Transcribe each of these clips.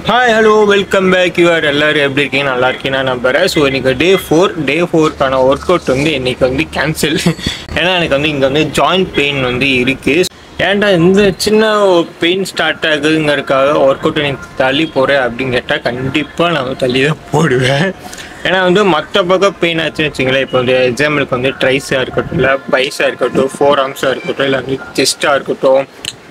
hi hello welcome back you all எல்லாரும் எப்படி இருக்கீங்க நல்லா இருக்கீங்க நான் நம்புறேன் ஸோ இன்னைக்கு டே ஃபோர் டே ஃபோருக்கான ஒர்க் அவுட் வந்து இன்னைக்கு வந்து கேன்சல் ஏன்னா எனக்கு வந்து இங்கே வந்து ஜாயிண்ட் பெயின் வந்து இருக்கு ஏன்டா இந்த சின்ன பெயின் ஸ்டார்ட் ஆகுதுங்கிறதுக்காக ஒர்க் அவுட் எனக்கு தள்ளி போகிறேன் அப்படின்னு கேட்டால் கண்டிப்பாக நான் வந்து தள்ளி தான் போடுவேன் ஏன்னா வந்து மற்ற பக்கம் பெயின் ஆச்சுன்னு வச்சுங்களேன் இப்போ வந்து எக்ஸாம்பிளுக்கு வந்து ட்ரைஸாக இருக்கட்டும் இல்லை பைஸாக இருக்கட்டும் ஃபோர் ஆர்ம்ஸாக இருக்கட்டும் இல்லை வந்து செஸ்ட்டாக இருக்கட்டும்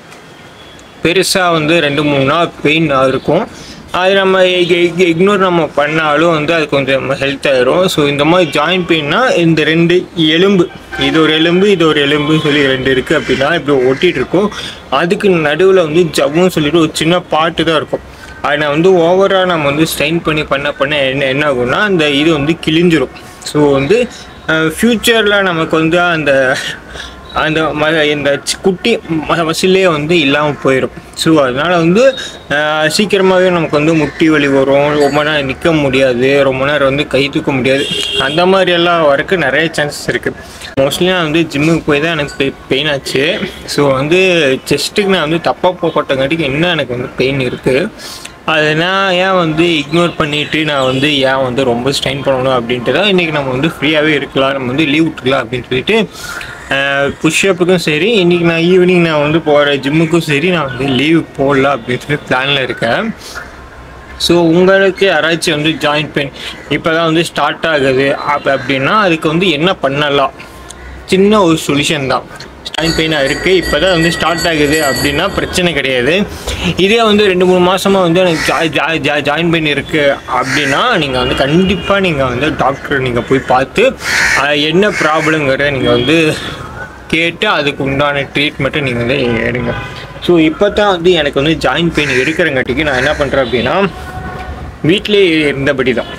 பெருசாக வந்து ரெண்டு மூணு நாள் பெயின் இருக்கும் அது நம்ம இக்னோர் நம்ம பண்ணாலும் வந்து அது கொஞ்சம் ஹெல்த் ஆயிரும் ஸோ இந்த மாதிரி ஜாயிண்ட் பெயின்னா இந்த ரெண்டு எலும்பு இது ஒரு எலும்பு இது ஒரு எலும்புன்னு சொல்லி ரெண்டு இருக்குது அப்படின்னா இப்படி ஒட்டிட்டு இருக்கும் அதுக்கு நடுவில் வந்து ஜவ்வுன்னு சொல்லிட்டு ஒரு சின்ன பாட்டு தான் இருக்கும் அதை நான் வந்து ஓவராக நம்ம வந்து ஸ்ட்ரெயின் பண்ணி பண்ண பண்ண என்ன என்ன ஆகும்னா அந்த இது வந்து கிழிஞ்சிரும் ஸோ வந்து ஃப்யூச்சரில் நமக்கு வந்து அந்த அந்த ம இந்த சி- குட்டி ம- மசிலே வந்து இல்லாமல் போயிடும் ஸோ அதனால் வந்து ஆஹ், சீக்கிரமாகவே நமக்கு வந்து முட்டி வலி வரும் ரொம்ப நேரம் நிற்க முடியாது ரொம்ப நேரம் வந்து கை தூக்க முடியாது அந்த மாதிரி எல்லாம் வரக்கு நிறைய சான்சஸ் இருக்குது மோஸ்ட்லி நான் வந்து ஜிம்முக்கு போய் தான் எனக்கு பெயின் ஆச்சு ஸோ வந்து செஸ்ட்டுக்கு நான் வந்து தப்பாக போட்டங்காட்டிக்கு இன்னும் எனக்கு வந்து பெயின் இருக்குது அதை நான் ஏன் வந்து இக்னோர் பண்ணிட்டு நான் வந்து ஏன் வந்து ரொம்ப ஸ்ட்ரெயின் பண்ணணும் அப்படின்ட்டு தான் இன்றைக்கி நம்ம வந்து ஃப்ரீயாகவே இருக்கலாம் நம்ம வந்து லீவ் விட்டுக்கலாம் அப்படின்னு சொல்லிட்டு புஷ்அப்புக்கும் சரி இன்றைக்கி நான் ஈவினிங் நான் வந்து போகிற ஜிம்முக்கும் சரி நான் வந்து லீவ் போடலாம் அப்படின்னு சொல்லி பிளானில் இருக்கேன் ஸோ உங்களுக்கு யாராச்சும் வந்து ஜாயிண்ட் பெயின் இப்போ தான் வந்து ஸ்டார்ட் ஆகுது அப்ப அப்படின்னா அதுக்கு வந்து என்ன பண்ணலாம் சின்ன ஒரு சொல்யூஷன் தான் ஜாயிண்ட் பெயினாக இருக்குது இப்போ தான் வந்து ஸ்டார்ட் ஆகுது அப்படின்னா பிரச்சனை கிடையாது இதே வந்து ரெண்டு மூணு மாதமாக வந்து எனக்கு ஜாய் ஜாய் ஜாய் ஜாயின் பெயின் இருக்குது அப்படின்னா நீங்கள் வந்து கண்டிப்பாக நீங்கள் வந்து டாக்டர் நீங்கள் போய் பார்த்து அது என்ன ப்ராப்ளங்கிறத நீங்கள் வந்து கேட்டு அதுக்கு உண்டான ட்ரீட்மெண்ட்டை நீங்கள் வந்து எடுங்க ஸோ இப்போ தான் வந்து எனக்கு வந்து ஜாயிண்ட் பெயின் இருக்கிறங்காட்டிக்கு நான் என்ன பண்ணுறேன் அப்படின்னா வீட்டிலே இருந்தபடி தான்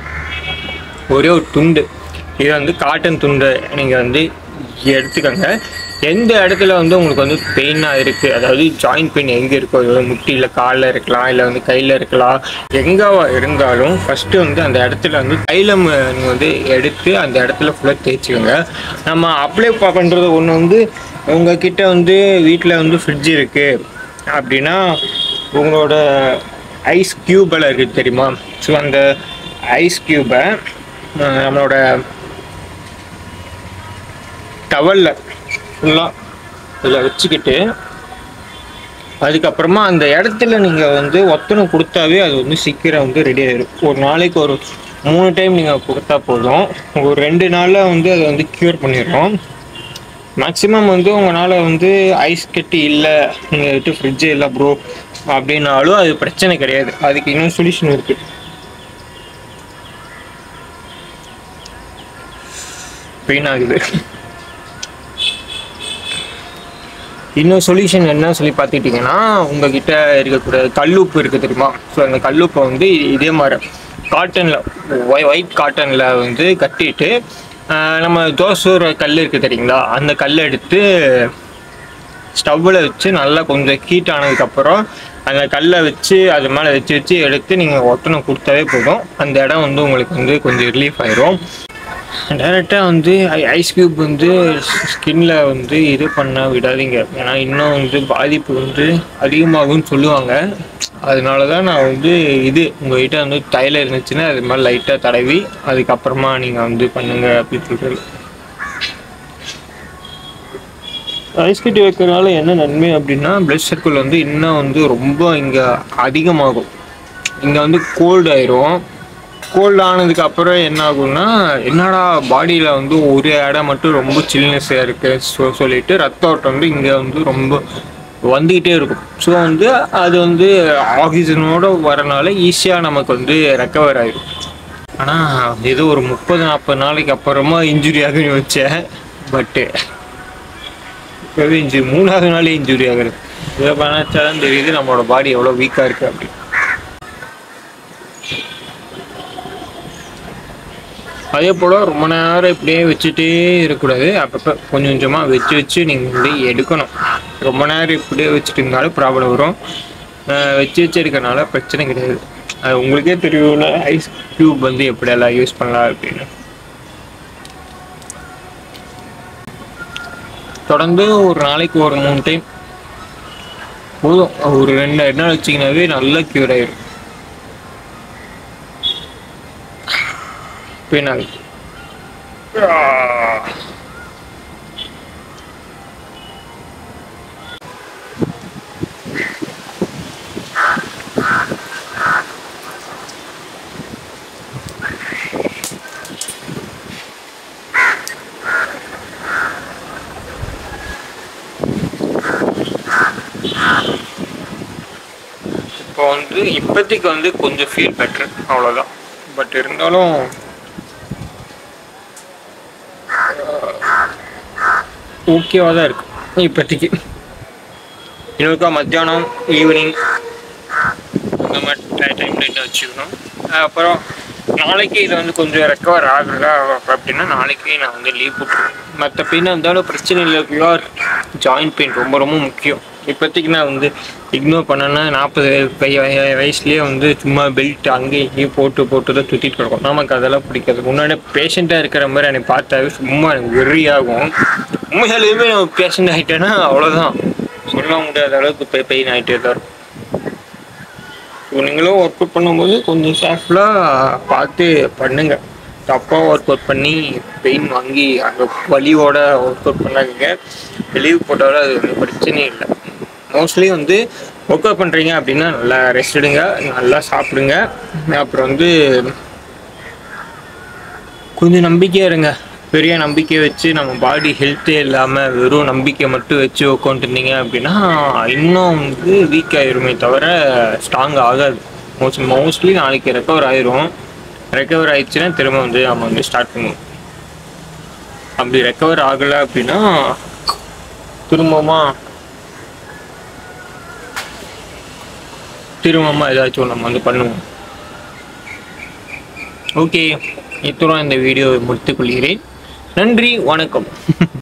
ஒரே ஒரு துண்டு இது வந்து காட்டன் துண்டு நீங்கள் வந்து எடுத்துக்கோங்க எந்த இடத்துல வந்து உங்களுக்கு வந்து பெயினாக இருக்குது அதாவது ஜாயிண்ட் பெயின் எங்கே இருக்கோ அது வந்து முட்டியில் காலில் இருக்கலாம் இல்லை வந்து கையில் இருக்கலாம் எங்கே இருந்தாலும் ஃபஸ்ட்டு வந்து அந்த இடத்துல வந்து தைலம் நீங்கள் வந்து எடுத்து அந்த இடத்துல ஃபுல்லாக தேய்ச்சிக்கோங்க நம்ம அப்ளை பண்ணுறது ஒன்று வந்து உங்ககிட்ட வந்து வீட்டில் வந்து ஃப்ரிட்ஜ் இருக்குது அப்படின்னா உங்களோட ஐஸ் க்யூபெல்லாம் இருக்குது தெரியுமா ஸோ அந்த ஐஸ் க்யூபை நம்மளோட டவலில் ஃபுல்லாக இதில் வச்சுக்கிட்டு அதுக்கப்புறமா அந்த இடத்துல நீங்கள் வந்து ஒத்தனை கொடுத்தாவே அது வந்து சீக்கிரம் வந்து ரெடி ஆயிடும் ஒரு நாளைக்கு ஒரு மூணு டைம் நீங்கள் கொடுத்தா போதும் ஒரு ரெண்டு நாளில் வந்து அதை வந்து க்யூர் பண்ணிடுறோம் மேக்ஸிமம் வந்து உங்களால் வந்து ஐஸ் கட்டி இல்லை நீங்கள் விட்டு ஃப்ரிட்ஜு இல்லை ப்ரோ அப்படின்னாலும் அது பிரச்சனை கிடையாது அதுக்கு இன்னும் சொல்யூஷன் இருக்குது பெயின் ஆகுது இன்னும் சொல்யூஷன் என்ன சொல்லி பார்த்துக்கிட்டிங்கன்னா உங்ககிட்ட இருக்கக்கூடிய கல்லுப்பு இருக்குது தெரியுமா ஸோ அந்த கல்லுப்பை வந்து இதே மாதிரி காட்டனில் ஒய் ஒயிட் காட்டனில் வந்து கட்டிட்டு ஆஹ், நம்ம தோசை கல் இருக்குது தெரியுங்களா அந்த கல்லை எடுத்து ஸ்டவ்வில் வச்சு நல்லா கொஞ்சம் ஹீட் ஆனதுக்கப்புறம் அந்த கல்லை வச்சு அது மேலே வச்சு வச்சு எடுத்து நீங்கள் ஒட்டனை கொடுத்தாவே போதும் அந்த இடம் வந்து உங்களுக்கு வந்து கொஞ்சம் ரிலீஃப் ஆயிரும் டேரெக்டாக வந்து ஐ- ஐஸ் கியூப் வந்து ஸ்கின்ல வந்து இது பண்ண விடாதீங்க ஏன்னா இன்னும் வந்து பாதிப்பு வந்து அதிகமாகும்னு சொல்லுவாங்க அதனால தான் நான் வந்து இது உங்ககிட்ட வந்து தைலம் இருந்துச்சுன்னா அது மாதிரி லைட்டாக தடவி அதுக்கப்புறமா நீங்கள் வந்து பண்ணுங்க அப்படின்னு சொல்கிறது ஐஸ் கட்டி வைக்கிறதுனால என்ன நன்மை அப்படின்னா பிளட் சர்க்கிள் வந்து இன்னும் வந்து ரொம்ப இங்கே அதிகமாகும் இங்கே வந்து கோல்டு ஆயிரும் கோல்டு ஆனதுக்கு அப்புறம் என்ன ஆகும்னா என்னடா பாடியில் வந்து ஒரு இடம் மட்டும் ரொம்ப சில்னஸாக இருக்கு ஸோ சொல்லிட்டு ரத்த ஓட்டம் வந்து இங்கே வந்து ரொம்ப வந்துக்கிட்டே இருக்கும் ஸோ வந்து அது வந்து ஆக்சிஜனோட வரனால ஈஸியாக நமக்கு வந்து ரெக்கவர் ஆயிடும் ஆனால் ஏதோ ஒரு முப்பது நாற்பது நாளைக்கு அப்புறமா இன்ஜுரி ஆகுன்னு வச்சேன் பட்டு இப்போவே இன்ஜுரி மூணாவது நாளே இன்ஜுரி ஆகுது இதை பண்ணாச்சாதான் தெரியுது நம்மளோட பாடி எவ்வளோ வீக்காக இருக்குது அப்படி அதே போல் ரொம்ப நேரம் இப்படியே வச்சுட்டே இருக்கக்கூடாது அப்பப்போ கொஞ்சம் கொஞ்சமாக வச்சு வச்சு நீங்கள் வந்து எடுக்கணும் ரொம்ப நேரம் இப்படியே வச்சுட்டு இருந்தாலும் ப்ராப்ளம் வரும் அஹ் வச்சு வச்சு எடுக்கறனால பிரச்சனை கிடையாது அது உங்களுக்கே தெரியும்ல ஐஸ் க்யூப் வந்து எப்படியெல்லாம் யூஸ் பண்ணலாம் அப்படின்னு தொடர்ந்து ஒரு நாளைக்கு ஒரு மூணு டைம் போதும் ஒரு ரெண்டு ரெண்டு நாள் வச்சிங்கனாவே நல்லா க்யூர் ஆயிடும் பெயின் ஆகுது இப்போ வந்து இப்போதைக்கு வந்து கொஞ்சம் ஃபீல் பெட்டர் அவ்வளோதான் பட் இருந்தாலும் ஓகேவாக தான் இருக்கு இப்போதைக்கு இன்னொருக்கா மத்தியானம் ஈவினிங் அந்த மாதிரி டைம் லைட்டாக வச்சுக்கணும் அப்புறம் நாளைக்கு இது வந்து கொஞ்சம் ரெக்கவர் ஆகுறதா அப்படின்னா நாளைக்கு நான் வந்து லீவ் போட்டுருவேன் மற்ற பெயின் இருந்தாலும் பிரச்சனை இல்லை பியூர் ஜாயிண்ட் பெயின் ரொம்ப ரொம்ப முக்கியம் இப்போதைக்கு நான் வந்து இக்னோர் பண்ணேன்னா நாற்பது வயசுலேயே வந்து சும்மா பெல்ட் அங்கேயும் இங்கேயும் போட்டு போட்டு தான் சுற்றிட்டு கிடக்கும் நமக்கு அதெல்லாம் பிடிக்காது முன்னாடி பேஷண்ட்டாக இருக்கிற மாதிரி என்னை பார்த்தாவே சும்மா எனக்கு வெறியாகும் உண்மையாலுமே நான் பேஷண்ட் ஆகிட்டேன்னா அவ்வளோதான் சொல்ல முடியாத அளவுக்கு பெயின் ஆகிட்டே தான் இருக்கும் ஸோ நீங்களும் ஒர்க் அவுட் பண்ணும்போது கொஞ்சம் கேர்ஃபுல்லாக பார்த்து பண்ணுங்க தப்பாக ஒர்க் அவுட் பண்ணி பெயின் வாங்கி அந்த வலியோட ஒர்க் அவுட் பண்ணாதீங்க லீவ் போட்டாலும் அது வந்து பிரச்சனையே இல்லை மோஸ்ட்லி வந்து ஒர்க் அவுட் பண்ணுறீங்க அப்படின்னா நல்லா ரெஸ்ட் எடுங்க நல்லா சாப்பிடுங்க அப்புறம் வந்து கொஞ்சம் நம்பிக்கையாக இருங்க பெரிய நம்பிக்கை வச்சு நம்ம பாடி ஹெல்த்தே இல்லாமல் வெறும் நம்பிக்கை மட்டும் வச்சு உட்காந்துருந்தீங்க அப்படின்னா இன்னும் வந்து வீக் ஆயிருமே தவிர ஸ்ட்ராங் ஆகாது மோஸ்ட் மோஸ்ட்லி நாளைக்கு ரெக்கவர் ஆயிரும் ரெக்கவர் ஆயிடுச்சுன்னா திரும்ப வந்து நம்ம வந்து ஸ்டார்ட் பண்ணுவோம் அப்படி ரெக்கவர் ஆகலை அப்படின்னா திரும்பமா திரும்பமா ஏதாச்சும் நம்ம வந்து பண்ணுவோம் ஓகே இத்துடன் இந்த வீடியோவை முடித்துக் கொள்கிறேன் நன்றி வணக்கம்